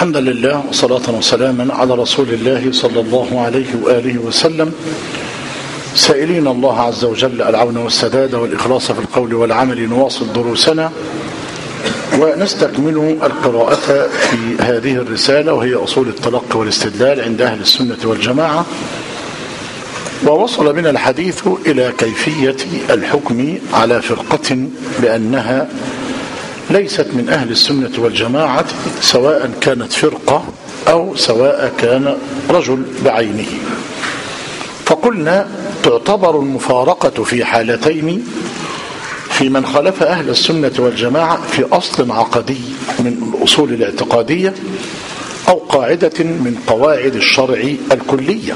الحمد لله وصلاة وسلاما على رسول الله صلى الله عليه وآله وسلم سائلين الله عز وجل العون والسداد والإخلاص في القول والعمل نواصل دروسنا ونستكمل القراءة في هذه الرسالة وهي أصول التلقي والاستدلال عند أهل السنة والجماعة ووصل بنا الحديث إلى كيفية الحكم على فرقة بأنها ليست من أهل السنة والجماعة سواء كانت فرقة أو سواء كان رجل بعينه فقلنا تعتبر المفارقة في حالتين في من خالف أهل السنة والجماعة في أصل عقدي من الأصول الاعتقادية أو قاعدة من قواعد الشرع الكلية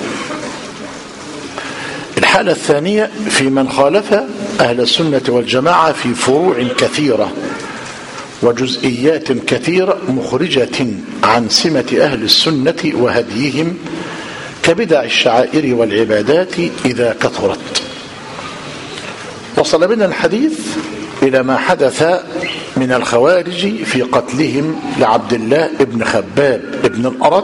الحالة الثانية في من خالف أهل السنة والجماعة في فروع كثيرة وجزئيات كثيرة مخرجة عن سمة أهل السنة وهديهم كبدع الشعائر والعبادات إذا كثرت وصل بنا الحديث إلى ما حدث من الخوارج في قتلهم لعبد الله ابن خباب ابن الأرد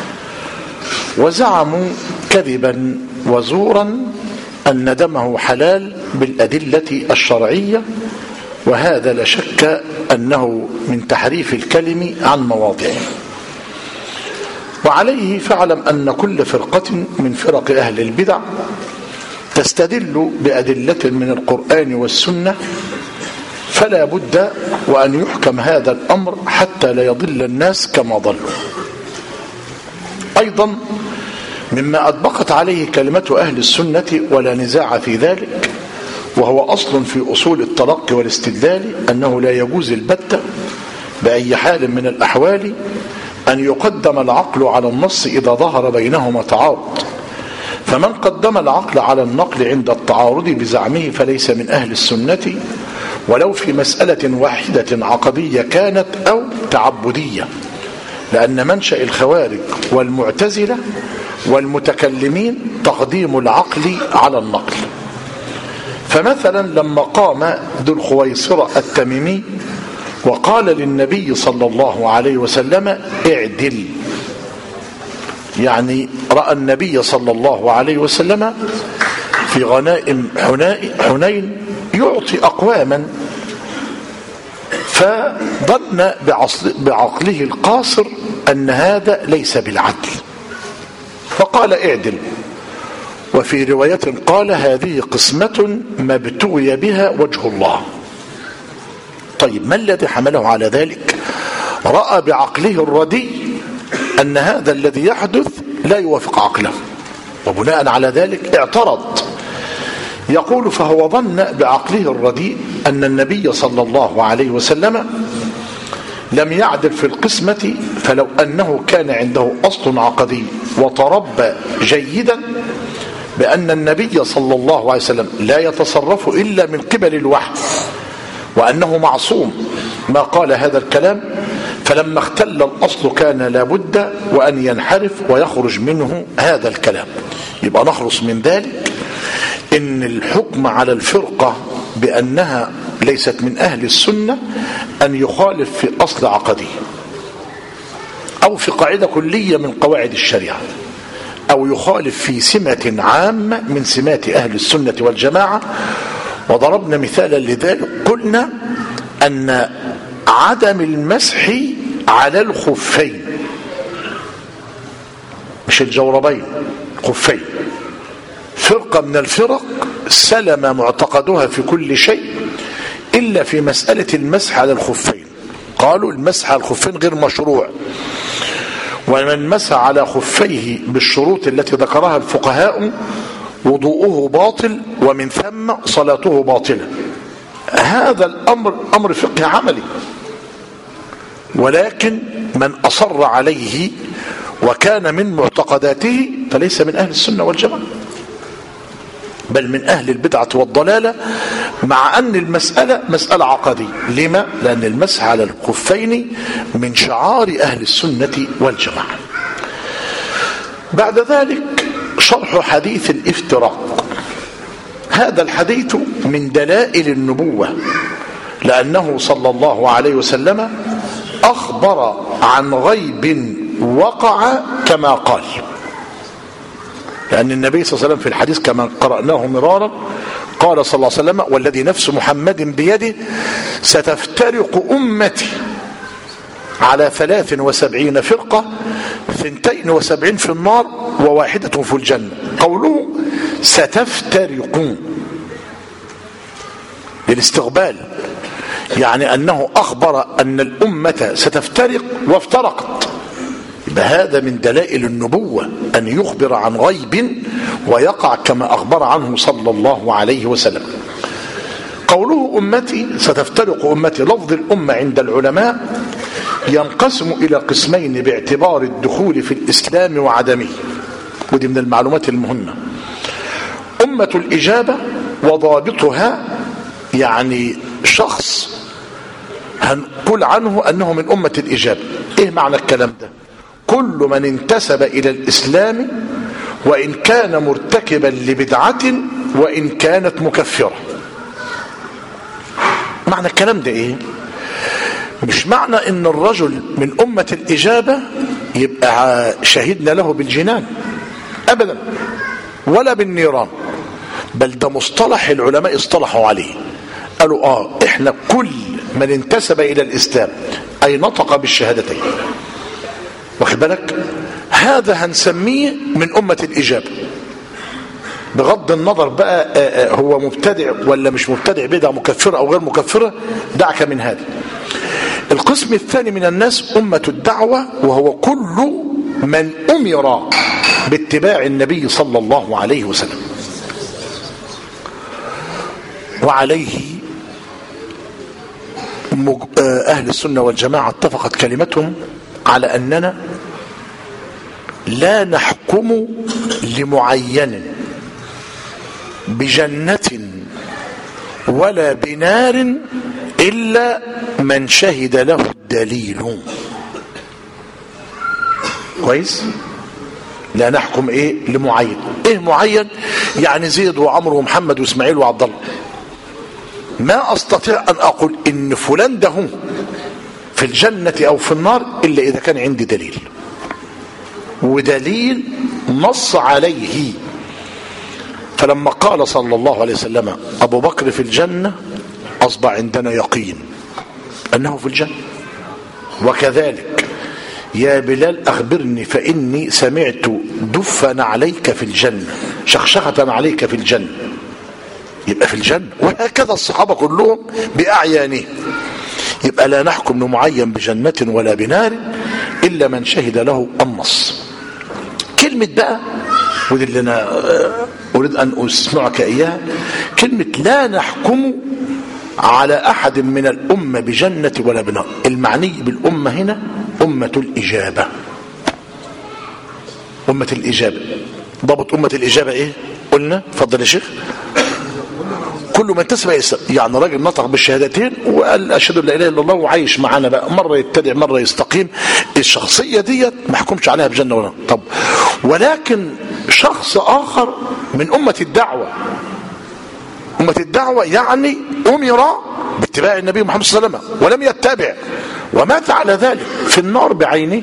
وزعموا كذبا وزورا أن دمه حلال بالأدلة الشرعية وهذا لا شك أنه من تحريف الكلم عن مواضعه وعليه فاعلم أن كل فرقة من فرق أهل البدع تستدل بأدلة من القرآن والسنة فلا بد وأن يحكم هذا الأمر حتى لا يضل الناس كما ضلوا أيضا مما أطبقت عليه كلمة أهل السنة ولا نزاع في ذلك وهو أصل في أصول التلقي والاستدلال أنه لا يجوز البتة بأي حال من الأحوال أن يقدم العقل على النص إذا ظهر بينهما تعارض فمن قدم العقل على النقل عند التعارض بزعمه فليس من أهل السنة ولو في مسألة واحدة عقدية كانت أو تعبدية لأن منشأ الخوارج والمعتزلة والمتكلمين تقديم العقل على النقل فمثلا لما قام ذو الخويصرة التميمي وقال للنبي صلى الله عليه وسلم اعدل يعني رأى النبي صلى الله عليه وسلم في غنائم حنين يعطي أقواما فظن بعقله القاصر أن هذا ليس بالعدل فقال اعدل وفي رواية قال هذه قسمة ما ابتغي بها وجه الله طيب ما الذي حمله على ذلك رأى بعقله الردي أن هذا الذي يحدث لا يوافق عقله وبناء على ذلك اعترض يقول فهو ظن بعقله الرديء أن النبي صلى الله عليه وسلم لم يعدل في القسمة فلو أنه كان عنده أصل عقدي وتربى جيدا بأن النبي صلى الله عليه وسلم لا يتصرف إلا من قبل الوحي وأنه معصوم ما قال هذا الكلام فلما اختل الأصل كان لابد وأن ينحرف ويخرج منه هذا الكلام يبقى نخلص من ذلك إن الحكم على الفرقة بأنها ليست من أهل السنة أن يخالف في أصل عقدي أو في قاعدة كلية من قواعد الشريعة أو يخالف في سمة عامة من سمات أهل السنة والجماعة وضربنا مثالا لذلك قلنا أن عدم المسح على الخفين مش الجوربين خفين فرقة من الفرق سلم معتقدها في كل شيء إلا في مسألة المسح على الخفين قالوا المسح على الخفين غير مشروع ومن مسح على خفيه بالشروط التي ذكرها الفقهاء وضوءه باطل ومن ثم صلاته باطلة هذا الأمر أمر فقه عملي ولكن من أصر عليه وكان من معتقداته فليس من أهل السنة والجماعة بل من أهل البدعة والضلالة مع أن المسألة مسألة عقدية لما؟ لأن المسح على الخفين من شعار أهل السنة والجماعة بعد ذلك شرح حديث الافتراق هذا الحديث من دلائل النبوة لأنه صلى الله عليه وسلم أخبر عن غيب وقع كما قال لأن النبي صلى الله عليه وسلم في الحديث كما قرأناه مرارا قال صلى الله عليه وسلم والذي نفس محمد بيده ستفترق أمتي على ثلاث وسبعين فرقة ثنتين وسبعين في النار وواحدة في الجنة قوله ستفترقون للاستقبال يعني أنه أخبر أن الأمة ستفترق وافترقت يبقى هذا من دلائل النبوة أن يخبر عن غيب ويقع كما أخبر عنه صلى الله عليه وسلم قوله أمتي ستفترق أمتي لفظ الأمة عند العلماء ينقسم إلى قسمين باعتبار الدخول في الإسلام وعدمه ودي من المعلومات المهمة أمة الإجابة وضابطها يعني شخص هنقول عنه أنه من أمة الإجابة إيه معنى الكلام ده كل من انتسب إلى الإسلام وإن كان مرتكبا لبدعة وإن كانت مكفرة معنى الكلام ده إيه مش معنى ان الرجل من أمة الإجابة يبقى شهدنا له بالجنان أبدا ولا بالنيران بل ده مصطلح العلماء اصطلحوا عليه قالوا آه إحنا كل من انتسب إلى الإسلام أي نطق بالشهادتين واخد بالك هذا هنسميه من أمة الإجابة بغض النظر بقى هو مبتدع ولا مش مبتدع بدعة مكفرة أو غير مكفرة دعك من هذا القسم الثاني من الناس أمة الدعوة وهو كل من أمر باتباع النبي صلى الله عليه وسلم وعليه أهل السنة والجماعة اتفقت كلمتهم على أننا لا نحكم لمعين بجنة ولا بنار إلا من شهد له الدليل كويس لا نحكم ايه لمعين ايه معين يعني زيد وعمر ومحمد واسماعيل وعبد الله ما استطيع ان اقول ان فلان ده هم في الجنة او في النار الا اذا كان عندي دليل ودليل نص عليه فلما قال صلى الله عليه وسلم ابو بكر في الجنة اصبح عندنا يقين انه في الجنة وكذلك يا بلال اخبرني فاني سمعت دفا عليك في الجنة شخشخة عليك في الجنة يبقى في الجنة وهكذا الصحابة كلهم بأعيانهم يبقى لا نحكم لمعين بجنة ولا بنار إلا من شهد له النص كلمة بقى ودي اللي أنا أريد أن أسمعك إياها كلمة لا نحكم على أحد من الأمة بجنة ولا بنار المعني بالأمة هنا أمة الإجابة أمة الإجابة ضبط أمة الإجابة إيه قلنا فضل يا شيخ كل من انتسب الاسلام يعني راجل نطق بالشهادتين وقال اشهد ان لا اله الا الله وعايش معانا بقى مره يتبع مره يستقيم الشخصيه ديت ما حكمش عليها بجنه ولا طب ولكن شخص اخر من امه الدعوه امه الدعوه يعني امر باتباع النبي محمد صلى الله عليه وسلم ولم يتبع ومات على ذلك في النار بعينه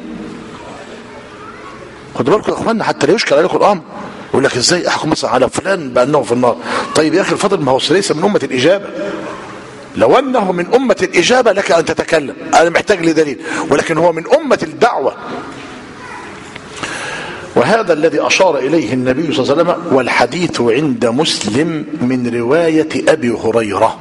خدوا بالكم يا اخوانا حتى لا يشكل عليكم الامر يقول لك ازاي احكم مثلا على فلان بانه في النار طيب يا اخي الفضل ما هو ليس من امه الاجابه لو انه من امه الاجابه لك ان تتكلم انا محتاج لدليل ولكن هو من امه الدعوه وهذا الذي اشار اليه النبي صلى الله عليه وسلم والحديث عند مسلم من روايه ابي هريره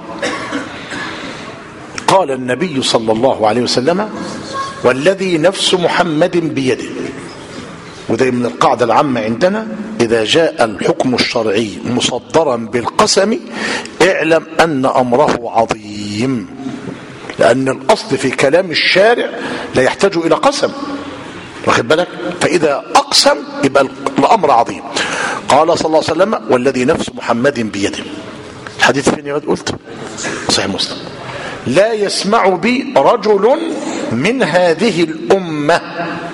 قال النبي صلى الله عليه وسلم والذي نفس محمد بيده وده من القاعدة العامة عندنا إذا جاء الحكم الشرعي مصدرا بالقسم اعلم أن أمره عظيم لأن الأصل في كلام الشارع لا يحتاج إلى قسم واخد بالك فإذا أقسم يبقى الأمر عظيم قال صلى الله عليه وسلم والذي نفس محمد بيده الحديث فين يا قلت صحيح مسلم لا يسمع بي رجل من هذه الأمة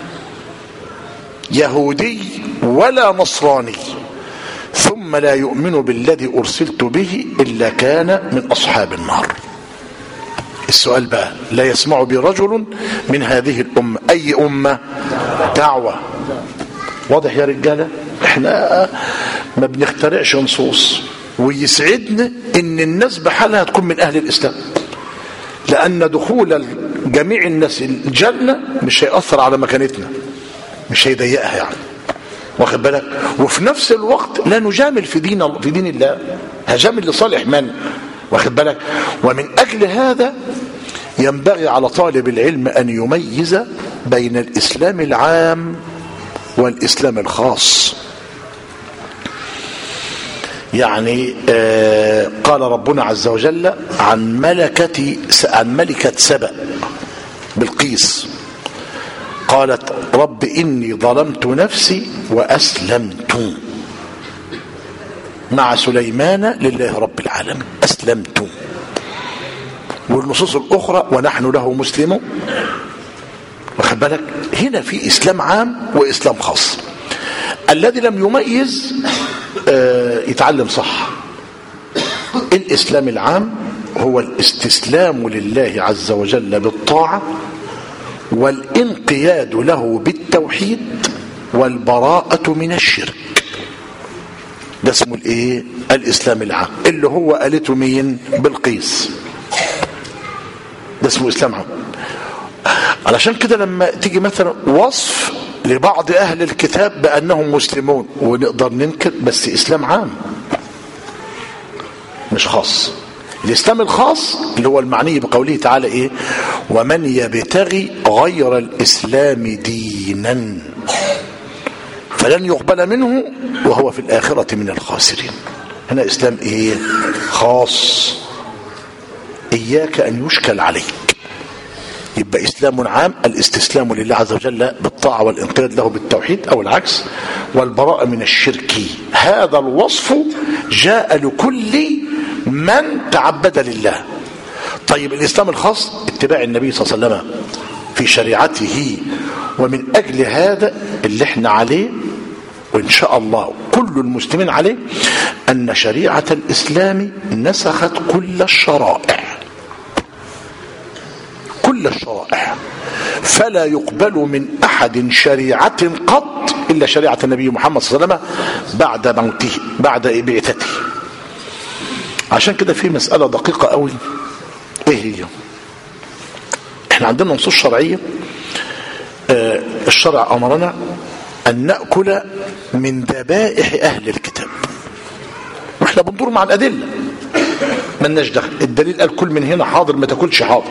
يهودي ولا نصراني ثم لا يؤمن بالذي أرسلت به إلا كان من أصحاب النار السؤال بقى لا يسمع برجل من هذه الأمة أي أمة دعوة واضح يا رجالة احنا ما بنخترعش نصوص ويسعدنا ان الناس بحالها تكون من اهل الاسلام لان دخول جميع الناس الجنة مش هيأثر على مكانتنا مش هيضيقها يعني واخد بالك وفي نفس الوقت لا نجامل في دين في دين الله هجامل لصالح من واخد بالك ومن اجل هذا ينبغي على طالب العلم ان يميز بين الاسلام العام والاسلام الخاص يعني آه قال ربنا عز وجل عن ملكة عن ملكة سبأ بالقيس قالت رب إني ظلمت نفسي وأسلمت مع سليمان لله رب العالمين أسلمت والنصوص الأخرى ونحن له مسلمون واخد بالك هنا في إسلام عام وإسلام خاص الذي لم يميز آه يتعلم صح الإسلام العام هو الاستسلام لله عز وجل بالطاعة والانقياد له بالتوحيد والبراءة من الشرك ده اسمه الايه الاسلام العام اللي هو قالته مين بالقيس ده اسمه اسلام عام علشان كده لما تيجي مثلا وصف لبعض اهل الكتاب بانهم مسلمون ونقدر ننكر بس اسلام عام مش خاص الاسلام الخاص اللي هو المعني بقوله تعالى ايه ومن يبتغي غير الاسلام دينا فلن يقبل منه وهو في الاخره من الخاسرين هنا اسلام ايه خاص اياك ان يشكل عليك يبقى اسلام عام الاستسلام لله عز وجل بالطاعه والانقياد له بالتوحيد او العكس والبراءه من الشرك هذا الوصف جاء لكل من تعبد لله طيب الاسلام الخاص اتباع النبي صلى الله عليه وسلم في شريعته ومن اجل هذا اللي احنا عليه وان شاء الله كل المسلمين عليه ان شريعه الاسلام نسخت كل الشرائع كل الشرائع فلا يقبل من احد شريعه قط الا شريعه النبي محمد صلى الله عليه وسلم بعد موته بعد بعثته عشان كده في مساله دقيقه قوي ايه هي احنا عندنا نصوص شرعيه آه الشرع امرنا ان ناكل من ذبائح اهل الكتاب واحنا بندور مع الادله ملناش دخل الدليل قال كل من هنا حاضر ما تاكلش حاضر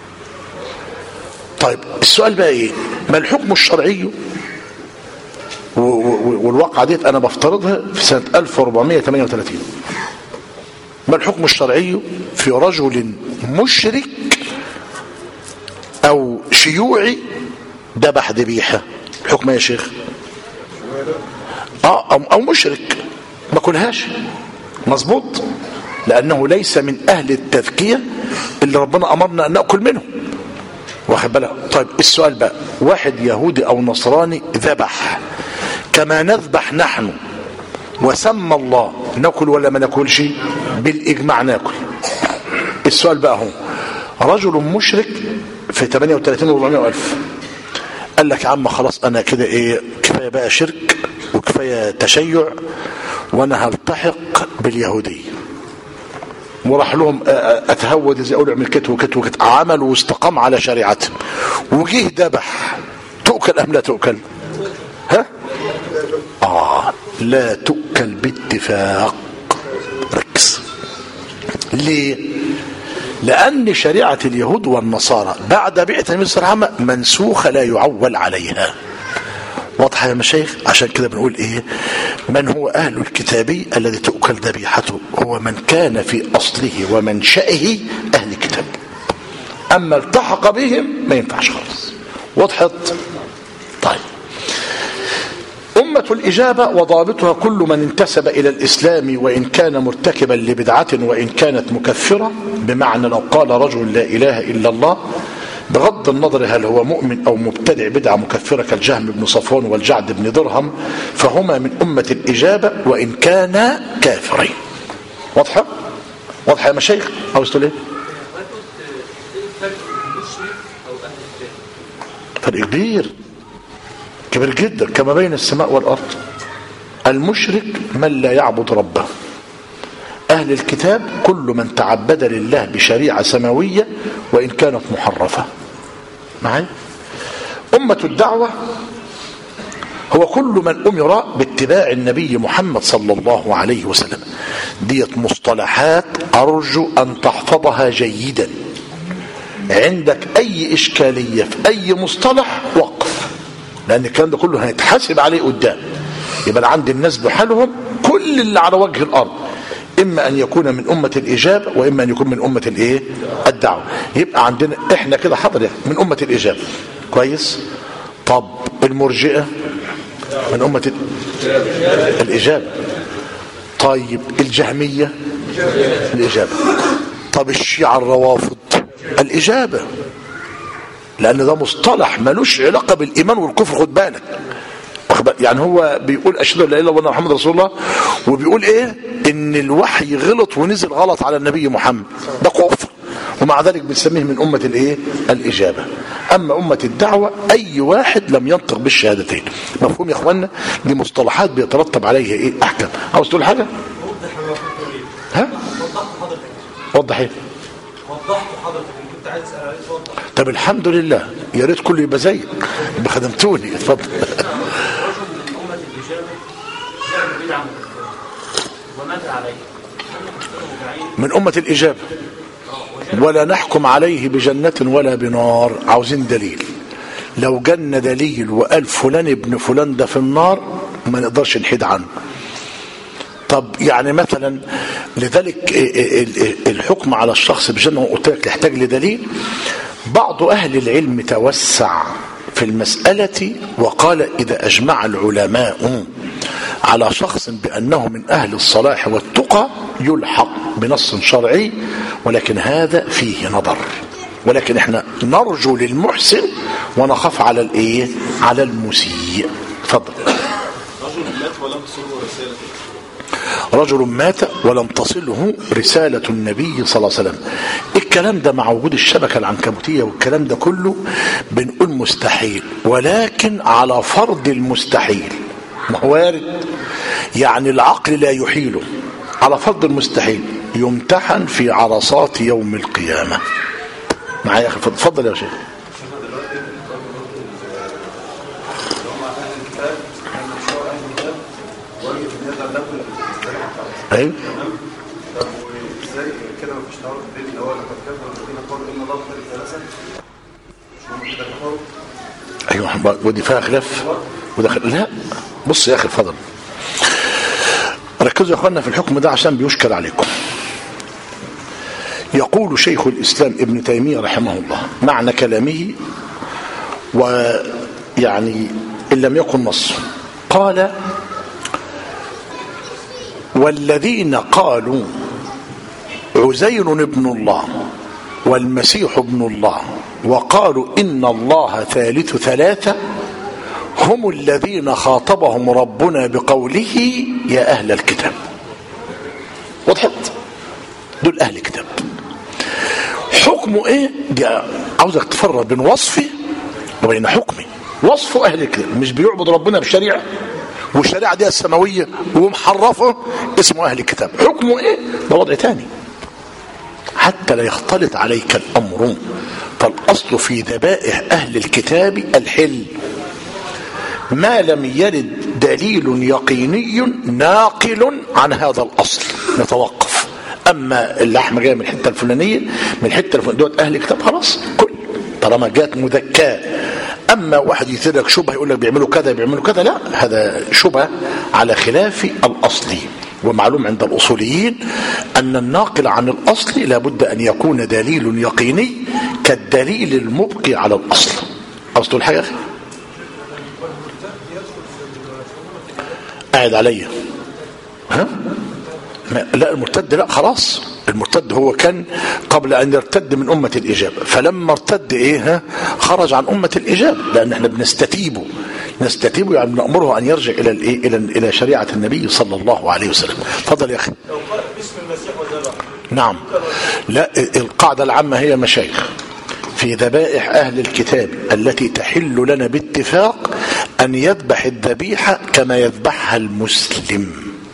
طيب السؤال بقى ايه ما الحكم الشرعي والواقعة ديت انا بفترضها في سنة 1438 ما الحكم الشرعي في رجل مشرك او شيوعي ذبح ذبيحة الحكم يا شيخ اه او مشرك ما كلهاش مظبوط لانه ليس من اهل التذكية اللي ربنا امرنا ان ناكل منه واخد بالك طيب السؤال بقى واحد يهودي او نصراني ذبح كما نذبح نحن وسمى الله ناكل ولا ما ناكلش بالاجماع ناكل السؤال بقى هو رجل مشرك في 38 و الف قال لك يا عم خلاص انا كده ايه كفايه بقى شرك وكفايه تشيع وانا هلتحق باليهوديه وراح لهم اتهود ازاي اقول اعمل كت وكت وكت عمل واستقام على شريعتهم وجيه ذبح تؤكل ام لا تؤكل ها اه لا تؤكل باتفاق ركز ليه لان شريعه اليهود والنصارى بعد بعثه النبي صلى الله عليه وسلم منسوخه لا يعول عليها واضحة يا مشايخ عشان كده بنقول ايه من هو اهل الكتاب الذي تؤكل ذبيحته هو من كان في اصله ومنشأه اهل الكتاب اما التحق بهم ما ينفعش خالص وضحت طيب أمة الإجابة وضابطها كل من انتسب إلى الإسلام وإن كان مرتكبا لبدعة وإن كانت مكفرة بمعنى لو قال رجل لا إله إلا الله بغض النظر هل هو مؤمن أو مبتدع بدعة مكفرة كالجهم بن صفوان والجعد بن درهم فهما من أمة الإجابة وإن كانا كافرين واضحة؟ واضحة يا مشايخ؟ عاوز تقول إيه؟ فرق كبير كبير جدا كما بين السماء والارض المشرك من لا يعبد ربه أهل الكتاب كل من تعبد لله بشريعة سماوية وإن كانت محرفة معي أمة الدعوة هو كل من أمر باتباع النبي محمد صلى الله عليه وسلم ديت مصطلحات أرجو أن تحفظها جيدا عندك أي إشكالية في أي مصطلح وقف لأن الكلام ده كله هيتحاسب عليه قدام يبقى عند الناس بحالهم كل اللي على وجه الأرض إما أن يكون من أمة الإجابة وإما أن يكون من أمة الإيه الدعوة يبقى عندنا إحنا كده حضر من أمة الإجابة كويس طب المرجئة من أمة الإجابة طيب الجهمية الإجابة طب الشيعة الروافض الإجابة لأن ده مصطلح ملوش علاقة بالإيمان والكفر خد بالك يعني هو بيقول أشهد أن لا إله إلا الله محمد رسول الله وبيقول إيه إن الوحي غلط ونزل غلط على النبي محمد ده كفر ومع ذلك بنسميه من أمة الإيه الإجابة أما أمة الدعوة أي واحد لم ينطق بالشهادتين مفهوم يا أخوانا دي مصطلحات بيترتب عليها إيه أحكام عاوز تقول حاجة ها وضح ايه وضحت حضرتك اللي كنت عايز اسال عليه اتفضل طب الحمد لله يا ريت كله يبقى زيك يبقى خدمتوني اتفضل رجل من امه الاجابه جاء بدعه مكفره ومات عليه من أمة الإجابة ولا نحكم عليه بجنة ولا بنار عاوزين دليل لو جن دليل وقال فلان ابن فلان ده في النار ما نقدرش نحيد عنه طب يعني مثلا لذلك الحكم على الشخص بجنة قلت لك يحتاج لدليل بعض أهل العلم توسع في المسألة وقال إذا أجمع العلماء على شخص بأنه من أهل الصلاح والتقى يلحق بنص شرعي ولكن هذا فيه نظر ولكن احنا نرجو للمحسن ونخاف على الايه على المسيء اتفضل رجل مات ولم تصله رسالة النبي صلى الله عليه وسلم الكلام ده مع وجود الشبكة العنكبوتية والكلام ده كله بنقول مستحيل ولكن على فرض المستحيل ما هو وارد يعني العقل لا يحيله على فرض المستحيل يمتحن في عرصات يوم القيامة معايا يا اخي اتفضل يا شيخ ايوه كده مفيش تعارض بين اللي هو لقد كفر الذين قالوا ان الله ثالث ثلاثه مش هم كده كفروا ايوه ودي فيها خلاف وده خلاف. لا بص يا اخي اتفضل ركزوا يا اخوانا في الحكم ده عشان بيشكل عليكم يقول شيخ الاسلام ابن تيميه رحمه الله معنى كلامه ويعني ان لم يكن نص قال والذين قالوا عزير ابن الله والمسيح ابن الله وقالوا ان الله ثالث ثلاثه هم الذين خاطبهم ربنا بقوله يا اهل الكتاب وضحت دول اهل الكتاب حكمه ايه دي عاوزك تفرق بين وصفه وبين حكمه وصفه اهل الكتاب مش بيعبد ربنا بشريعه والشريعه دي السماويه ومحرفه اسمه اهل الكتاب حكمه ايه ده وضع تاني حتى لا يختلط عليك الامر فالاصل في ذبائح اهل الكتاب الحل ما لم يرد دليل يقيني ناقل عن هذا الاصل نتوقف اما اللحمه جايه من الحته الفلانيه من الحته الفلانيه دوت اهل الكتاب خلاص كل طالما جات مذكاه اما واحد يثير لك شبهه يقول لك بيعملوا كذا بيعملوا كذا لا هذا شبهه على خلاف الاصل ومعلوم عند الاصوليين ان الناقل عن الاصل لابد ان يكون دليل يقيني كالدليل المبقي على الاصل اصل الحاجه اخي قاعد عليا ها ما لا المرتد لا خلاص المرتد هو كان قبل ان يرتد من امه الاجابه فلما ارتد ايه ها خرج عن امه الاجابه لان احنا بنستتيبه نستتيبه يعني نامره ان يرجع الى الايه الى الى شريعه النبي صلى الله عليه وسلم اتفضل يا اخي لو قال باسم المسيح وذبح نعم لا القاعده العامه هي مشايخ في ذبائح أهل الكتاب التي تحل لنا باتفاق أن يذبح الذبيحة كما يذبحها المسلم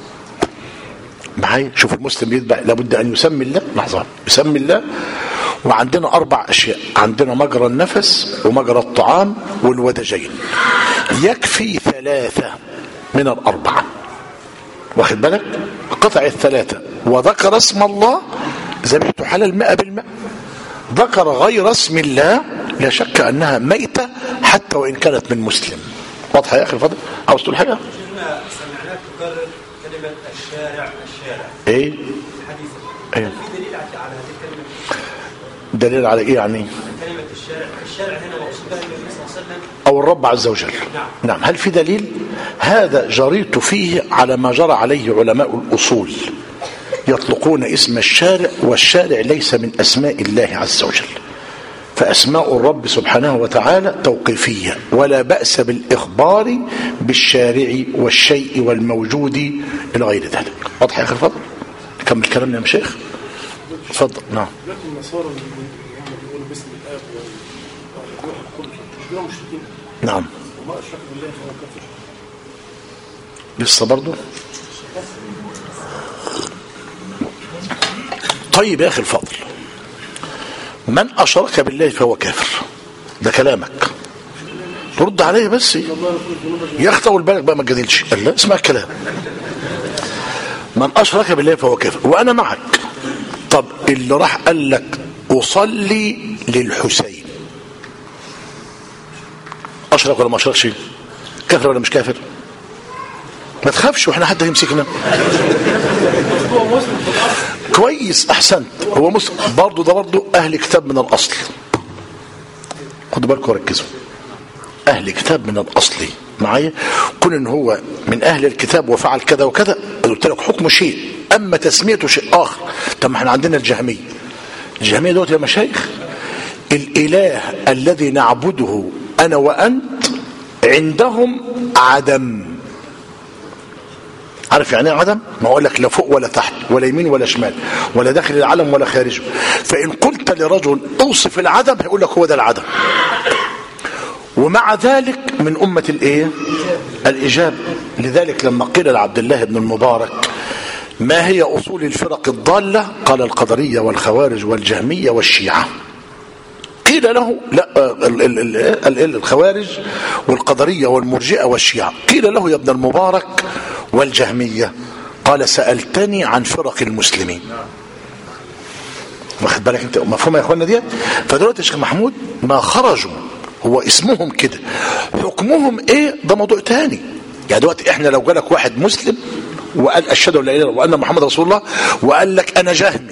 معايا شوف المسلم يذبح لابد أن يسمي الله لحظة يسمي الله وعندنا أربع أشياء عندنا مجرى النفس ومجرى الطعام والودجين يكفي ثلاثة من الأربعة واخد بالك قطع الثلاثة وذكر اسم الله ذبيحته حلال مئة بالمئة ذكر غير اسم الله لا شك أنها ميتة حتى وإن كانت من مسلم واضحة يا أخي فضل عاوز تقول حاجة شيخنا سمعناك تكرر كلمة الشارع الشارع ايه حديثا ايه في دليل على على هذه الكلمة دليل على ايه يعني كلمة الشارع الشارع هنا مقصود بها النبي صلى الله عليه وسلم او الرب عز وجل نعم. نعم هل في دليل هذا جريت فيه على ما جرى عليه علماء الاصول يطلقون اسم الشارع والشارع ليس من اسماء الله عز وجل فاسماء الرب سبحانه وتعالى توقيفيه ولا باس بالاخبار بالشارع والشيء والموجود الى غير ذلك واضح يا اخي الفضل نكمل كلامنا يا مشايخ اتفضل نعم دلوقتي النصارى اللي هم بيقولوا باسم الاب والروح القدس مش دول مشركين نعم وما اشركوا بالله فهو كافر لسه برضه طيب يا اخي الفاضل من اشرك بالله فهو كافر ده كلامك ترد عليه بس يا اخي طول بالك بقى ما تجادلش قال لا اسمع الكلام من اشرك بالله فهو كافر وانا معك طب اللي راح قال لك اصلي للحسين اشرك ولا ما اشركش كافر ولا مش كافر ما تخافش واحنا حد هيمسكنا كويس احسنت هو مسلم برضه ده برضه اهل كتاب من الاصل خدوا بالكم وركزوا اهل كتاب من الاصل معايا كون ان هو من اهل الكتاب وفعل كذا وكذا قلت لك حكم شيء اما تسميته شيء اخر طب ما احنا عندنا الجهميه الجهميه دوت يا مشايخ الاله الذي نعبده انا وانت عندهم عدم عارف يعني ايه عدم ما اقول لك لا فوق ولا تحت ولا يمين ولا شمال ولا داخل العالم ولا خارجه فان قلت لرجل اوصف العدم هيقول لك هو ده العدم ومع ذلك من أمة الإيه؟ الإجابة لذلك لما قيل لعبد الله بن المبارك ما هي أصول الفرق الضالة قال القدرية والخوارج والجهمية والشيعة قيل له لا ال- ال- ال- ال- الخوارج والقدرية والمرجئة والشيعة قيل له يا ابن المبارك والجهمية قال سألتني عن فرق المسلمين واخد بالك انت مفهوم يا اخوانا ديت فدلوقتي يا شيخ محمود ما خرجوا هو اسمهم كده حكمهم ايه ده موضوع تاني يعني دلوقتي احنا لو جالك واحد مسلم وقال اشهد ان لا اله الا الله وان محمد رسول الله وقال لك انا جهمي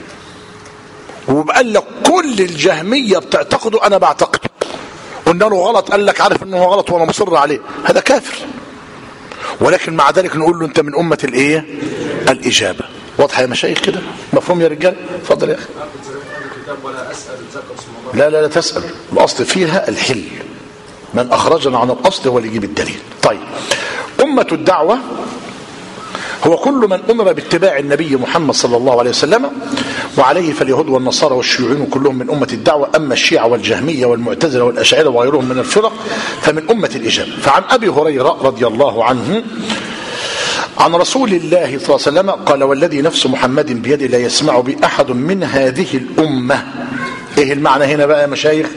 وقال لك كل الجهميه بتعتقده انا بعتقده قلنا له غلط قال لك عارف انه غلط وانا مصر عليه هذا كافر ولكن مع ذلك نقول له انت من امه الايه الاجابه واضحه يا مشايخ كده مفهوم يا رجال اتفضل يا اخي الكتاب ولا اسال ذكر اسم الله لا لا لا تسأل الأصل فيها الحل من أخرجنا عن الأصل هو اللي يجيب الدليل طيب أمة الدعوة هو كل من أمر باتباع النبي محمد صلى الله عليه وسلم وعليه فاليهود والنصارى والشيوعيون كلهم من أمة الدعوة أما الشيعة والجهمية والمعتزلة والأشاعرة وغيرهم من الفرق فمن أمة الإجابة فعن أبي هريرة رضي الله عنه عن رسول الله صلى الله عليه وسلم قال والذي نفس محمد بيده لا يسمع بأحد من هذه الأمة ايه المعنى هنا بقى يا مشايخ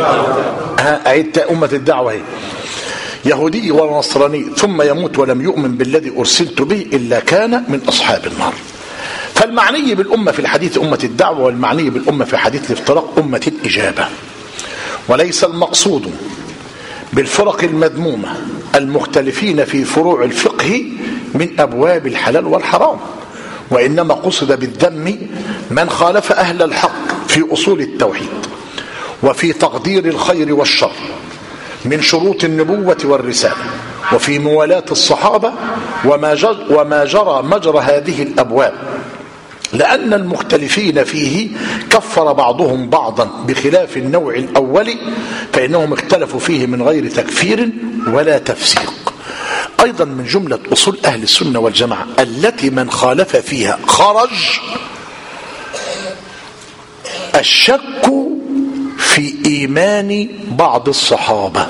ها أعيد أمة الدعوة هي يهودي ولا نصراني ثم يموت ولم يؤمن بالذي أرسلت به إلا كان من أصحاب النار فالمعني بالأمة في الحديث أمة الدعوة والمعني بالأمة في حديث الافتراق أمة الإجابة وليس المقصود بالفرق المذمومة المختلفين في فروع الفقه من أبواب الحلال والحرام وإنما قصد بالذم من خالف أهل الحق في أصول التوحيد وفي تقدير الخير والشر من شروط النبوة والرسالة وفي موالاة الصحابة وما جر, وما جرى مجرى هذه الأبواب لأن المختلفين فيه كفر بعضهم بعضا بخلاف النوع الأول فإنهم اختلفوا فيه من غير تكفير ولا تفسيق أيضا من جملة أصول أهل السنة والجماعة التي من خالف فيها خرج الشك في إيمان بعض الصحابة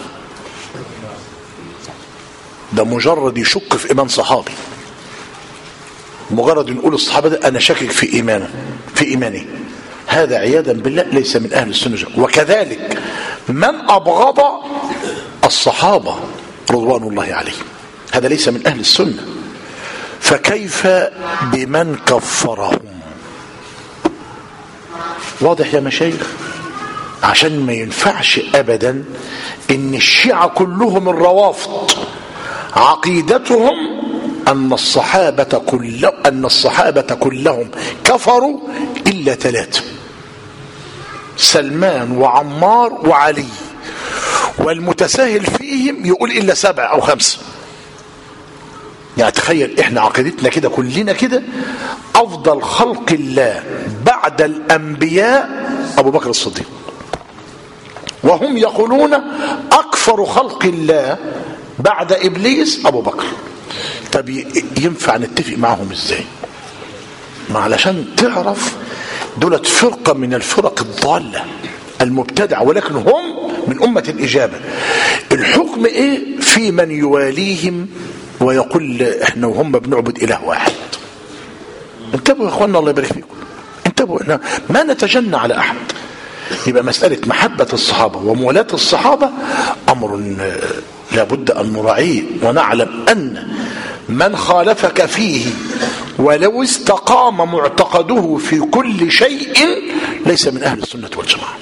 ده مجرد يشك في إيمان صحابي مجرد نقول الصحابة ده أنا شاكك في إيمانه في إيماني هذا عياذا بالله ليس من أهل السنة وكذلك من أبغض الصحابة رضوان الله عليهم هذا ليس من أهل السنة فكيف بمن كفرهم واضح يا مشايخ عشان ما ينفعش ابدا ان الشيعة كلهم الروافض عقيدتهم ان الصحابة كلهم ان الصحابة كلهم كفروا الا ثلاثة سلمان وعمار وعلي والمتساهل فيهم يقول الا سبعة او خمسة يعني تخيل احنا عقيدتنا كده كلنا كده افضل خلق الله بعد الانبياء ابو بكر الصديق وهم يقولون اكثر خلق الله بعد ابليس ابو بكر طب ينفع نتفق معهم ازاي ما علشان تعرف دولت فرقة من الفرق الضالة المبتدعة ولكن هم من أمة الإجابة الحكم إيه في من يواليهم ويقول احنا وهم بنعبد إله واحد انتبهوا يا اخوانا الله يبارك فيكم انتبهوا احنا ما نتجنى على أحد يبقى مسألة محبة الصحابة وموالاة الصحابة أمر لابد أن نراعيه ونعلم أن من خالفك فيه ولو استقام معتقده في كل شيء ليس من أهل السنة والجماعة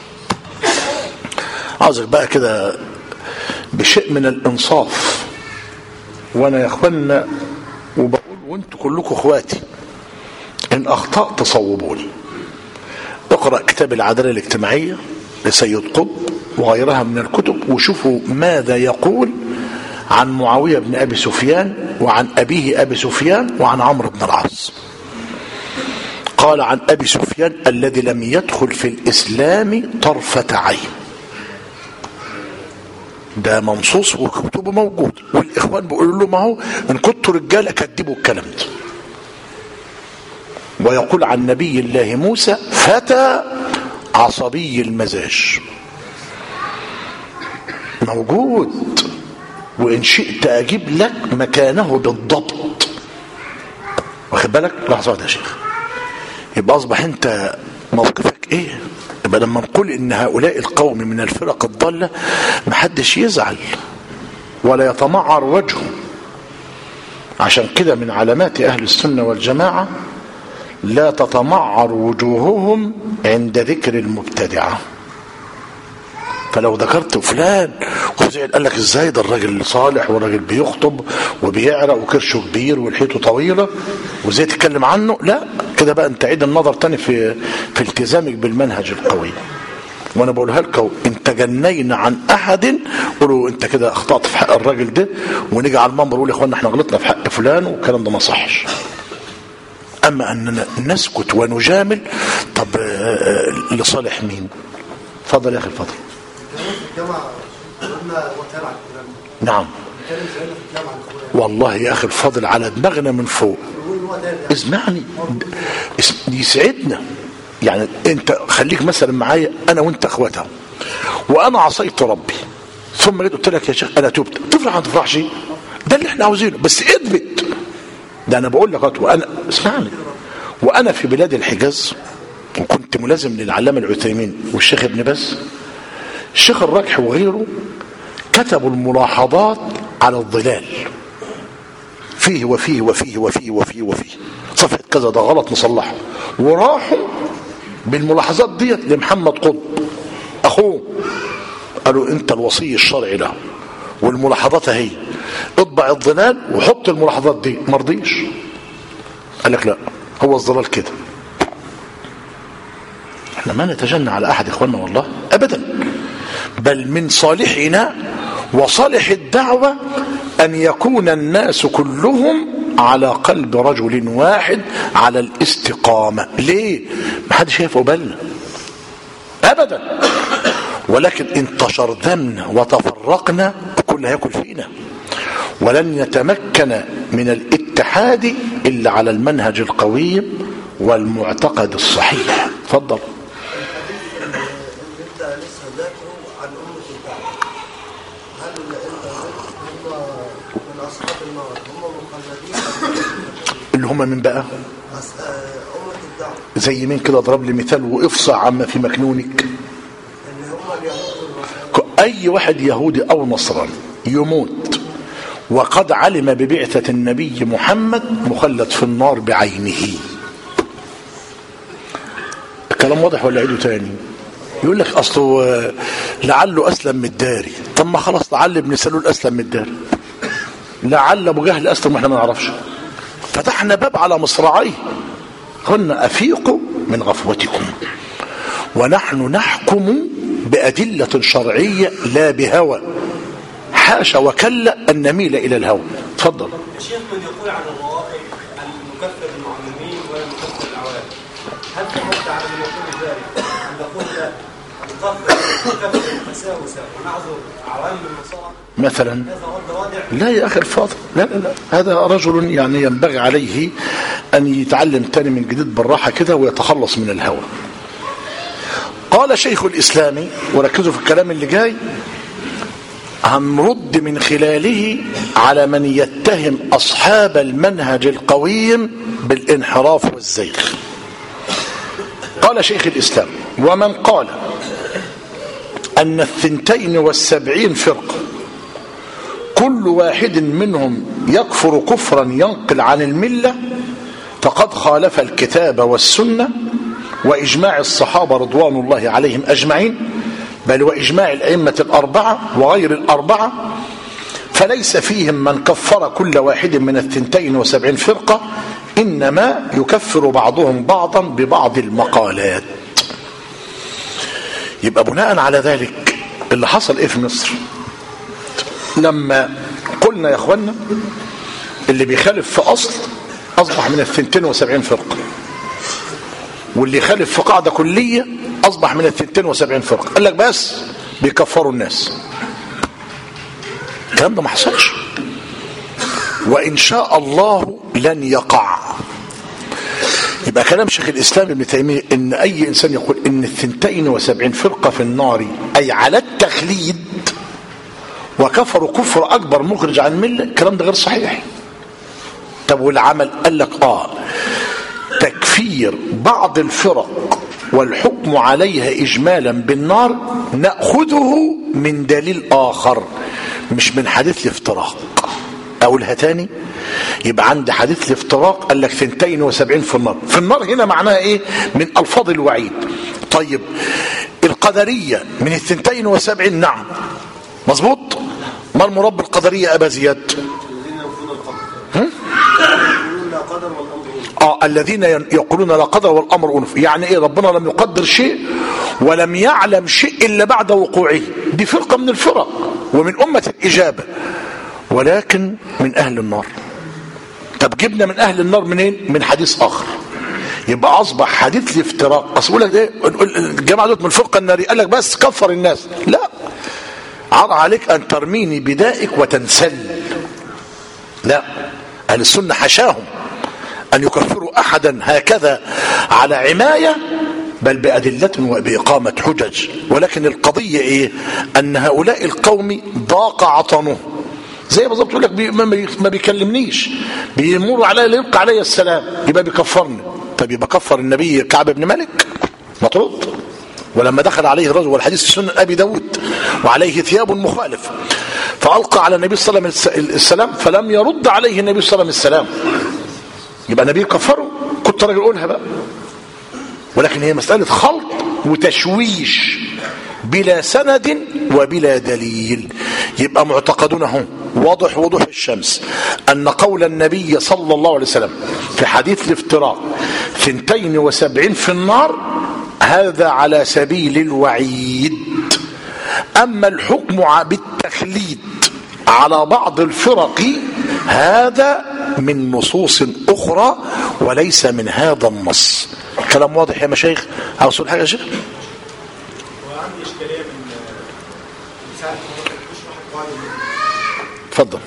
عاوزك بقى كده بشيء من الإنصاف وأنا يا أخوانا وبقول وانتوا كلكم اخواتي إن أخطأت صوبوني اقرأ كتاب العدالة الاجتماعية لسيد قطب وغيرها من الكتب وشوفوا ماذا يقول عن معاوية بن أبي سفيان وعن أبيه أبي سفيان وعن عمرو بن العاص قال عن أبي سفيان الذي لم يدخل في الإسلام طرفة عين ده منصوص وكتبه موجود والإخوان بيقولوا له ما هو إن كنتوا رجالة كذبوا الكلام ده ويقول عن نبي الله موسى فتى عصبي المزاج موجود وإن شئت أجيب لك مكانه بالضبط واخد بالك لحظة واحدة يا شيخ يبقى أصبح أنت موقفك إيه يبقى لما نقول إن هؤلاء القوم من الفرق الضالة محدش يزعل ولا يتمعر وجهه عشان كده من علامات أهل السنة والجماعة لا تتمعر وجوههم عند ذكر المبتدعه فلو ذكرت فلان وزعل قال لك ازاي ده الراجل صالح والراجل بيخطب وبيعرق وكرشه كبير ولحيته طويله وازاي تتكلم عنه لا كده بقى انت عيد النظر تاني في في التزامك بالمنهج القوي وانا بقولها لك ان تجنينا عن احد قولوا انت كده اخطات في حق الراجل ده ونيجي على المنبر نقول يا اخوانا احنا غلطنا في حق فلان والكلام ده ما صحش اما اننا نسكت ونجامل طب لصالح مين اتفضل يا اخي الفضل الجامعة قلنا هو تابع الكلام نعم كان زينا في الجامعة الأخوية والله يا اخي الفاضل على دماغنا من فوق يقول هو تابع اسمعني اس- يسعدنا يعني انت خليك مثلا معايا انا وانت اخواتها وانا عصيت ربي ثم جيت قلت لك يا شيخ انا تبت تفرح ما تفرحش ده اللي احنا عاوزينه بس اثبت ده انا بقول لك أهوت، وانا اسمعني وانا في بلاد الحجاز وكنت ملازم للعلامه العثيمين والشيخ ابن باز الشيخ الراكح وغيره كتبوا الملاحظات على الظلال فيه وفيه وفيه وفيه وفيه وفيه صفحة كذا ده غلط نصلحه وراحوا بالملاحظات ديت لمحمد قطب اخوه قالوا انت الوصي الشرعي له والملاحظات اهي اطبع الظلال وحط الملاحظات دي مرضيش قال لك لا هو الظلال كده احنا ما نتجنى على احد اخواننا والله ابدا بل من صالحنا وصالح الدعوة أن يكون الناس كلهم على قلب رجل واحد على الاستقامة ليه؟ ما حد شايف بالنا أبدا ولكن إن تشرذمنا وتفرقنا كل هياكل فينا ولن يتمكن من الاتحاد إلا على المنهج القويم والمعتقد الصحيح تفضل انت أصحاب النار هم مخلدين اللي هم من بقى أص- آه، أمة الدعوة زي مين كده اضرب لي مثال وافصع عما في مكنونك اللي هم اليهود والنصارى ك- اي واحد يهودي او نصراني يموت وقد علم ببعثة النبي محمد مخلد في النار بعينه الكلام واضح ولا عيده تاني يقول لك اصله آه، لعله اسلم من الداري طب ما خلاص لعل ابن سلول اسلم من الداري لعل ابو جهل اسلم واحنا ما نعرفش فتحنا باب على مصراعيه قلنا افيقوا من غفوتكم ونحن نحكم بأدلة شرعية لا بهوى حاشا وكلا أن نميل إلى الهوى تفضل الشيخ من يقول عن الروائب أن نكفر المعلمين ولا نكفر العوام هل ترد على من يقول ذلك أن نقول لا نكفر نكفر المساوسة ونعذر عوام النصارى مثلا هذا رد رادع لا يا أخي الفاضل لا لا لا هذا رجل يعني ينبغي عليه أن يتعلم تاني من جديد بالراحة كده ويتخلص من الهوى قال شيخ الإسلام وركزوا في الكلام اللي جاي هنرد من خلاله على من يتهم أصحاب المنهج القويم بالانحراف والزيغ قال شيخ الإسلام ومن قال أن الثنتين والسبعين فرقة كل واحد منهم يكفر كفرا ينقل عن الملة فقد خالف الكتاب والسنة وإجماع الصحابة رضوان الله عليهم أجمعين بل وإجماع الأئمة الأربعة وغير الأربعة فليس فيهم من كفر كل واحد من الثنتين وسبعين فرقة إنما يكفر بعضهم بعضا ببعض المقالات يبقى بناء على ذلك اللي حصل ايه في مصر لما قلنا يا اخوانا اللي بيخالف في اصل اصبح من الثنتين وسبعين فرقه واللي يخالف في قاعده كليه اصبح من الثنتين وسبعين فرقه قال لك بس بيكفروا الناس الكلام ده ما حصلش وان شاء الله لن يقع يبقى كلام شيخ الاسلام ابن تيميه ان اي انسان يقول ان الثنتين وسبعين فرقه في النار اي على التخليد وكفروا كفر اكبر مخرج عن المله الكلام ده غير صحيح طب والعمل قال لك اه تكفير بعض الفرق والحكم عليها اجمالا بالنار ناخذه من دليل اخر مش من حديث الافتراق اقولها تاني يبقى عندي حديث الافتراق قال لك ثنتين وسبعين في النار في النار هنا معناها ايه من الفاظ الوعيد طيب القدرية من الثنتين وسبعين نعم مظبوط ما المراد بالقدرية ابا زياد الذين ينفون القدر يقولون لا قدر والامر أنف. اه الذين ين- يقولون لا قدر والامر انف يعني ايه ربنا لم يقدر شيء ولم يعلم شيء الا بعد وقوعه دي فرقه من الفرق ومن امه الاجابه ولكن من اهل النار طب جبنا من اهل النار منين من حديث اخر يبقى اصبح حديث الافتراق اصل يقول لك ايه الجماعه دول من الفرقه الناريه قال لك بس كفر الناس لا عرض عليك ان ترميني بدائك وتنسل لا اهل السنه حشاهم أن يكفروا أحدا هكذا على عماية بل بأدلة وبإقامة حجج ولكن القضية إيه أن هؤلاء القوم ضاق عطنه زي بالظبط يقول لك بي ما بي- ما بيكلمنيش بيمر علي لا يلقى علي السلام يبقى بيكفرني طب يبقى كفر النبي كعب بن مالك مطرود ولما دخل عليه رجل والحديث في سنن ابي داود وعليه ثياب مخالف فالقى على النبي صلى الله عليه وسلم السلام فلم يرد عليه النبي صلى الله عليه وسلم السلام يبقى النبي كفره كنت راجل قولها بقى ولكن هي مسألة خلط وتشويش بلا سند وبلا دليل يبقى معتقدون هم واضح وضوح الشمس أن قول النبي صلى الله عليه وسلم في حديث الافتراق ثنتين وسبعين في النار هذا على سبيل الوعيد أما الحكم ع- بالتخليد على بعض الفرق هذا من نصوص أخرى وليس من هذا النص كلام واضح يا مشايخ عاوز تقول حاجة يا شيخ وعندي اشكاليه من من ساعه ما حضرتك بتشرح القواعد اتفضل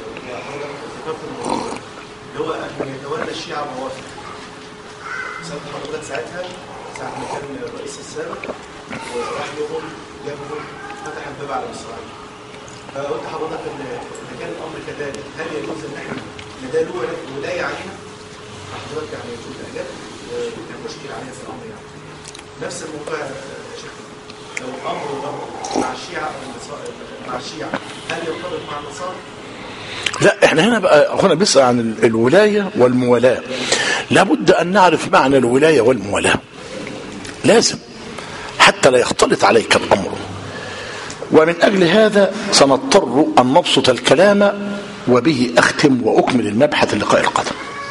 اللي هو ان يتولى الشيعه موافق سالت حضرتك ساعتها ساعه ما كان الرئيس السابق وراح لهم جابهم فتح الباب على اسرائيل فقلت حضرتك ان إذا كان الامر كان ذلك هل يجوز ان احنا نداله ولايه علينا؟ حضرتك يعني يجوز الاجاب وكان مشكله علينا في الامر يعني. نفس الموضوع يا شيخ لو امر لو مع الشيعه او النصارى مع الشيعه هل يرتبط مع النصارى؟ لا احنا هنا بقى اخونا بيسأل عن ال- الولاية والموالاة لابد ان نعرف معنى الولاية والموالاة لازم حتى لا يختلط عليك الامر ومن اجل هذا سنضطر ان نبسط الكلام وبه اختم واكمل المبحث اللقاء القادم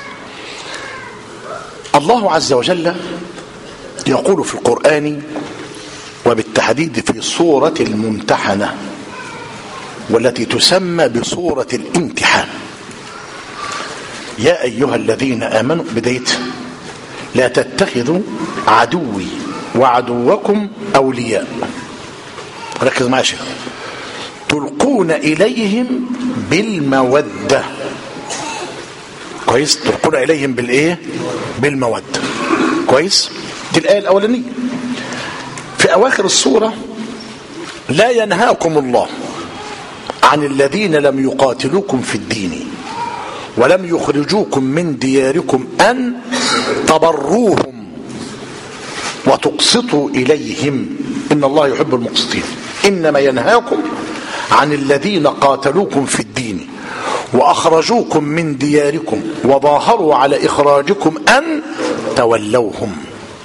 الله عز وجل يقول في القرآن وبالتحديد في سورة الممتحنة والتي تسمى بصورة الامتحان يا أيها الذين آمنوا بداية لا تتخذوا عدوي وعدوكم أولياء ركز معي يا شيخ تلقون إليهم بالمودة كويس تلقون إليهم بالإيه بالمودة كويس دي الآية الأولانية في أواخر السورة لا ينهاكم الله عن الذين لم يقاتلوكم في الدين ولم يخرجوكم من دياركم أن تبروهم وتقسطوا إليهم إن الله يحب المقسطين إنما ينهاكم عن الذين قاتلوكم في الدين وأخرجوكم من دياركم وظاهروا على إخراجكم أن تولوهم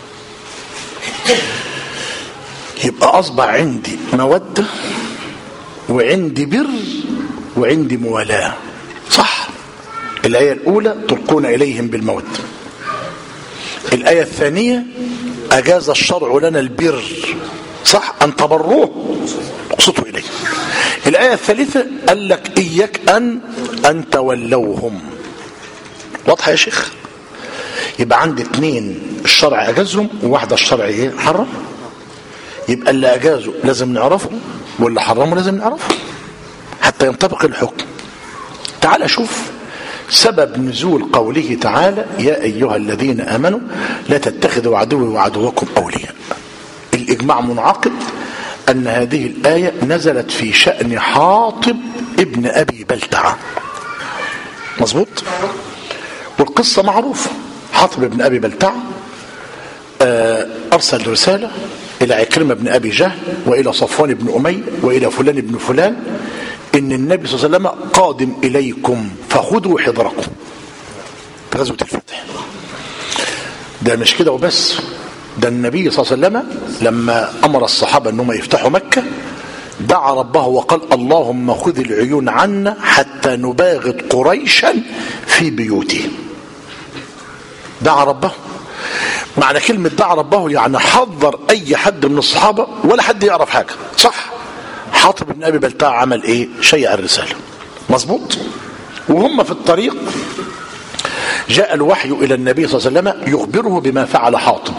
يبقى أصبح عندي مودة وعندي بر وعندي موالاة صح الآية الأولى تلقون إليهم بالمودة الآية الثانية أجاز الشرع لنا البر صح أن تبروه اقسطوا إليه الآية الثالثة قال لك إياك أن أن تولوهم واضحة يا شيخ يبقى عندي اثنين الشرع أجازهم وواحدة الشرع إيه حرم يبقى اللي أجازه لازم نعرفه واللي حرمه لازم نعرفه حتى ينطبق الحكم تعال شوف سبب نزول قوله تعالى يا أيها الذين آمنوا لا تتخذوا عدوي وعدوكم أولياء الإجماع منعقد أن هذه الآية نزلت في شأن حاطب ابن أبي بلتعة مظبوط والقصة معروفة حاطب ابن أبي بلتعة آه، أرسل رسالة إلى عكرمة بن أبي جهل وإلى صفوان بن أمية وإلى فلان بن فلان إن النبي صلى الله عليه وسلم قادم إليكم فخذوا حذركم في غزوة الفتح ده مش كده وبس ده النبي صلى الله عليه وسلم لما أمر الصحابة أنهم يفتحوا مكة دعا ربه وقال اللهم خذ العيون عنا حتى نباغت قريشا في بيوتهم دعا ربه معنى كلمة دعا ربه يعني حذر أي حد من الصحابة ولا حد يعرف حاجة صح حاطب بن أبي بلتاع عمل إيه شيع الرسالة مظبوط وهم في الطريق جاء الوحي إلى النبي صلى الله عليه وسلم يخبره بما فعل حاطب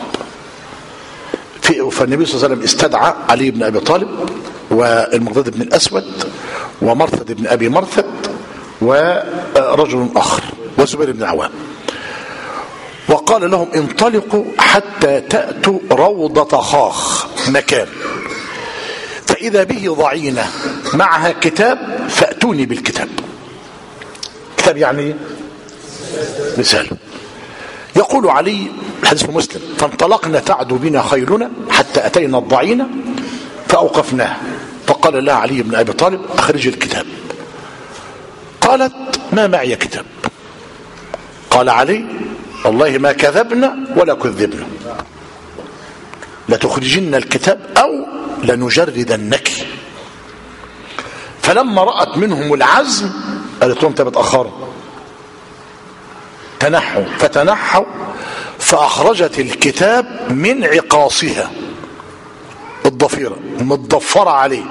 في فالنبي صلى الله عليه وسلم استدعى علي بن أبي طالب والمقداد بن الأسود ومرثد بن أبي مرثد ورجل آخر وزبير بن العوام وقال لهم انطلقوا حتى تأتوا روضة خاخ مكان فإذا به ضعينة معها كتاب فأتوني بالكتاب كتاب يعني إيه؟ رسالة يقول علي الحديث في مسلم فانطلقنا تعدو بنا خيلنا حتى أتينا الضعينة فأوقفناه فقال لها علي بن أبي طالب أخرج الكتاب قالت ما معي كتاب قال علي والله ما كذبنا ولا كذبنا لتخرجن الكتاب أو لنجردنك فلما رأت منهم العزم قالت لهم تبتأخروا تنحوا فتنحوا فأخرجت الكتاب من عقاصها الضفيرة متضفرة عليه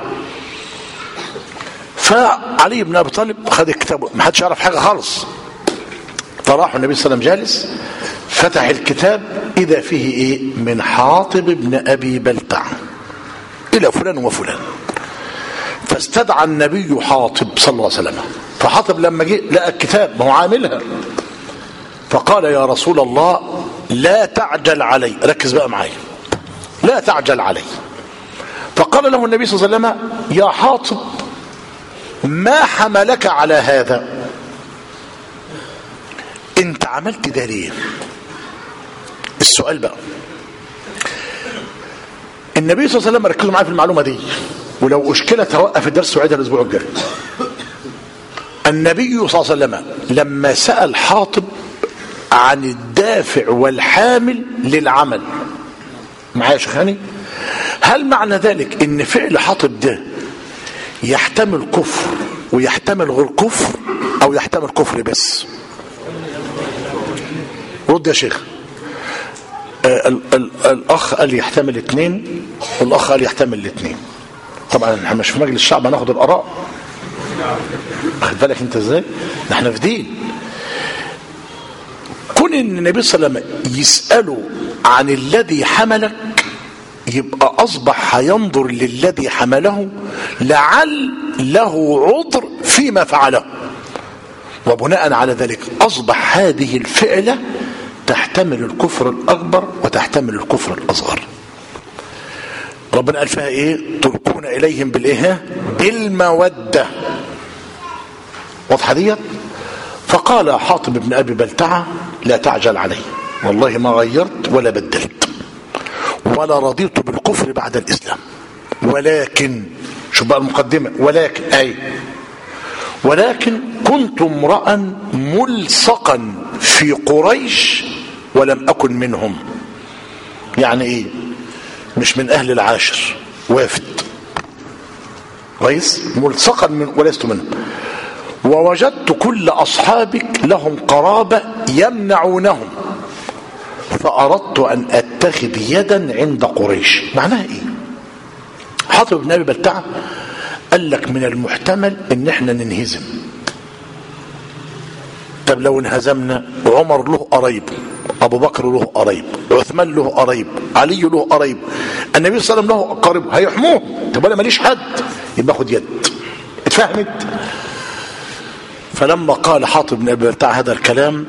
فعلي بن أبي طالب خد الكتاب ما حدش يعرف حاجة خالص فراح النبي صلى الله عليه وسلم جالس فتح الكتاب إذا فيه إيه من حاطب بن أبي بلتع إلى فلان وفلان فاستدعى النبي حاطب صلى الله عليه وسلم فحاطب لما جه لقى الكتاب ما هو عاملها فقال يا رسول الله لا تعجل علي ركز بقى معايا لا تعجل علي فقال له النبي صلى الله عليه وسلم يا حاطب ما حملك على هذا انت عملت ده ليه السؤال بقى النبي صلى الله عليه وسلم ركزوا معايا في المعلومه دي ولو اشكلت توقف الدرس وعيدها الاسبوع الجاي النبي صلى الله عليه وسلم لما سال حاطب عن الدافع والحامل للعمل معايا يا شيخاني هل معنى ذلك ان فعل حاطب ده يحتمل كفر ويحتمل غير كفر او يحتمل كفر بس رد يا شيخ آه، ال ال الاخ قال يحتمل اثنين والاخ قال يحتمل الاثنين طبعا احنا مش في مجلس الشعب هناخد الاراء واخد بالك انت ازاي احنا في دين كون ان النبي صلى الله عليه وسلم يساله عن الذي حملك يبقى اصبح هينظر للذي حمله لعل له عذر فيما فعله وبناء على ذلك اصبح هذه الفعله تحتمل الكفر الاكبر وتحتمل الكفر الاصغر ربنا قال فيها ايه تلقون اليهم بالايه بالموده واضحه ديت فقال حاطب بن ابي بلتعه لا تعجل علي والله ما غيرت ولا بدلت ولا رضيت بالكفر بعد الاسلام ولكن شو بقى المقدمه ولكن اي ولكن كنت امرا ملصقا في قريش ولم اكن منهم يعني ايه مش من اهل العاشر وافد كويس ملصقا من ولست منهم ووجدت كل اصحابك لهم قرابه يمنعونهم فاردت ان اتخذ يدا عند قريش معناها ايه حاطب بن ابي بلتعه قال لك من المحتمل ان احنا ننهزم طب لو انهزمنا عمر له قريب ابو بكر له قريب عثمان له قريب علي له قريب النبي صلى الله عليه وسلم له قريب هيحموه طب انا ماليش حد يبقى خد يد اتفهمت فلما قال حاطب بن ابي بلتعه هذا الكلام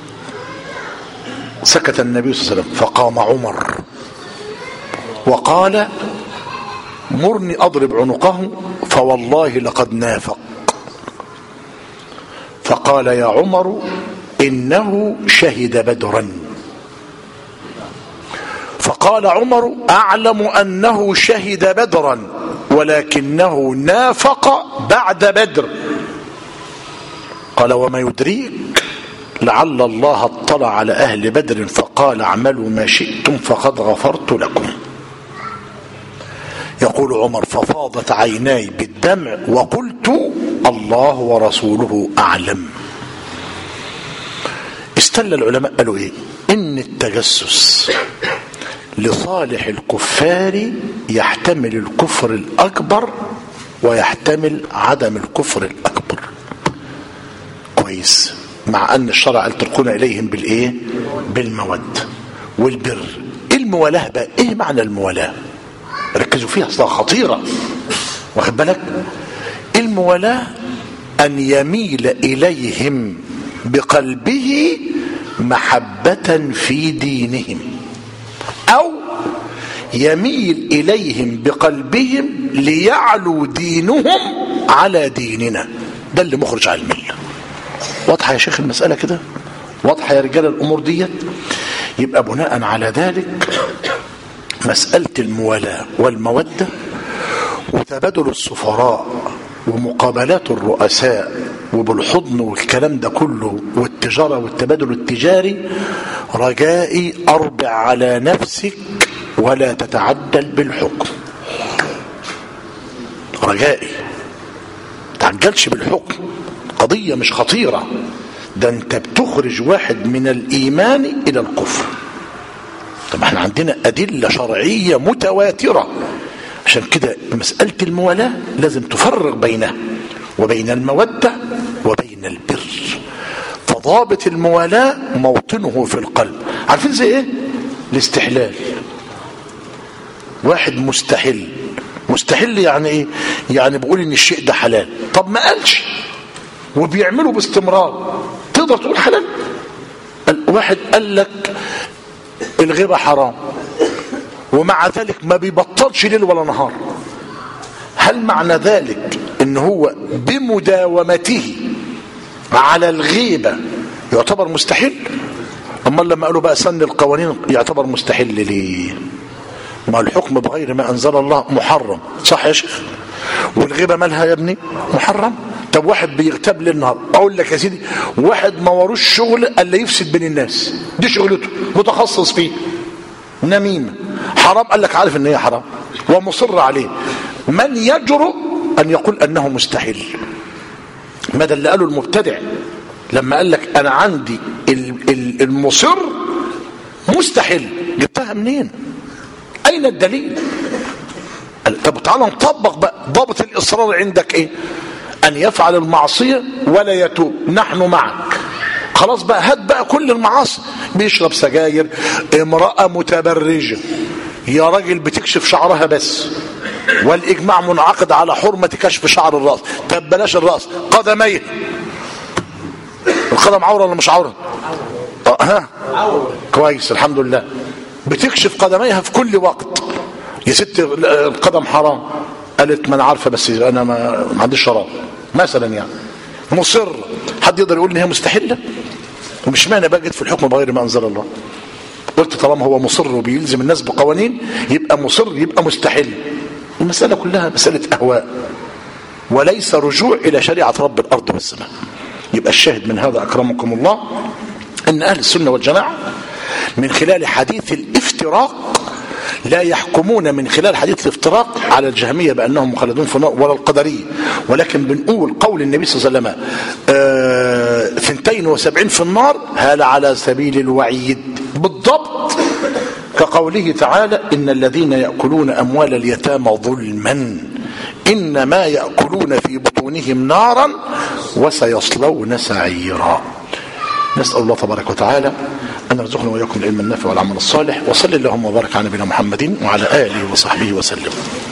سكت النبي صلى الله عليه وسلم فقام عمر وقال مرني اضرب عنقه فوالله لقد نافق فقال يا عمر انه شهد بدرا فقال عمر اعلم انه شهد بدرا ولكنه نافق بعد بدر قال وما يدريك لعل الله اطلع على اهل بدر فقال اعملوا ما شئتم فقد غفرت لكم يقول عمر ففاضت عيناي بالدمع وقلت الله ورسوله اعلم استل العلماء قالوا ايه ان التجسس لصالح الكفار يحتمل الكفر الاكبر ويحتمل عدم الكفر الاكبر كويس مع ان الشرع قال تلقون اليهم بالايه بالمود والبر الموالاه بقى ايه معنى الموالاه ركزوا فيها اصلا خطيره واخد بالك الموالاه ان يميل اليهم بقلبه محبه في دينهم او يميل اليهم بقلبهم ليعلو دينهم على ديننا ده اللي مخرج على المله واضحه يا شيخ المساله كده واضحه يا رجال الامور ديت يبقى بناء على ذلك مساله الموالاه والموده وتبادل السفراء ومقابلات الرؤساء وبالحضن والكلام ده كله والتجاره والتبادل التجاري رجائي اربع على نفسك ولا تتعدل بالحكم رجائي تعجلش بالحكم قضية مش خطيرة ده انت بتخرج واحد من الايمان الى الكفر طب احنا عندنا ادلة شرعية متواترة عشان كده مسألة الموالاة لازم تفرق بينها وبين المودة وبين البر فضابط الموالاة موطنه في القلب عارفين زي ايه الاستحلال واحد مستحل مستحل يعني ايه يعني بيقول ان الشيء ده حلال طب ما قالش وبيعمله باستمرار تقدر تقول حلال واحد قال لك الغيبة حرام ومع ذلك ما بيبطلش ليل ولا نهار هل معنى ذلك ان هو بمداومته على الغيبة يعتبر مستحيل اما لما قالوا بقى سن القوانين يعتبر مستحيل ليه ما الحكم بغير ما انزل الله محرم صح يا شيخ والغيبه مالها يا ابني محرم طب واحد بيغتاب ليل نهار اقول لك يا سيدي واحد ما وروش شغل الا يفسد بين الناس دي شغلته متخصص فيه نميمه حرام قال لك عارف ان هي حرام ومصر عليه من يجرؤ ان يقول انه مستحيل ماذا اللي قاله المبتدع لما قال لك انا عندي ال- ال- المصر مستحيل جبتها منين اين الدليل قال طب تعالى نطبق بقى ضابط الاصرار عندك ايه ان يفعل المعصيه ولا يتوب نحن معك خلاص بقى هات بقى كل المعاصي بيشرب سجاير امراه متبرجه يا راجل بتكشف شعرها بس والاجماع منعقد على حرمه كشف شعر الراس طب بلاش الراس قدميه القدم عوره ولا مش عوره آه، ها كويس الحمد لله بتكشف قدميها في كل وقت يا ست القدم حرام قالت ما انا عارفه بس انا ما, ما عنديش شراب مثلا يعني مصر حد يقدر يقول ان هي مستحيله ومش معنى بقى جيت في الحكم بغير ما انزل الله قلت طالما هو مصر وبيلزم الناس بقوانين يبقى مصر يبقى مستحيل المساله كلها مساله اهواء وليس رجوع الى شريعه رب الارض والسماء يبقى الشاهد من هذا اكرمكم الله ان اهل السنه والجماعه من خلال حديث الافتراق لا يحكمون من خلال حديث الافتراق على الجهمية بأنهم مخلدون في النار ولا القدرية ولكن بنقول قول النبي صلى الله عليه وسلم آه، ثنتين وسبعين في النار هذا على سبيل الوعيد بالضبط كقوله تعالى إن الذين يأكلون أموال اليتامى ظلما إنما يأكلون في بطونهم نارا وسيصلون سعيرا نسأل الله تبارك وتعالى أن يرزقنا وإياكم العلم النافع والعمل الصالح وصل اللهم وبارك على نبينا محمد وعلى آله وصحبه وسلم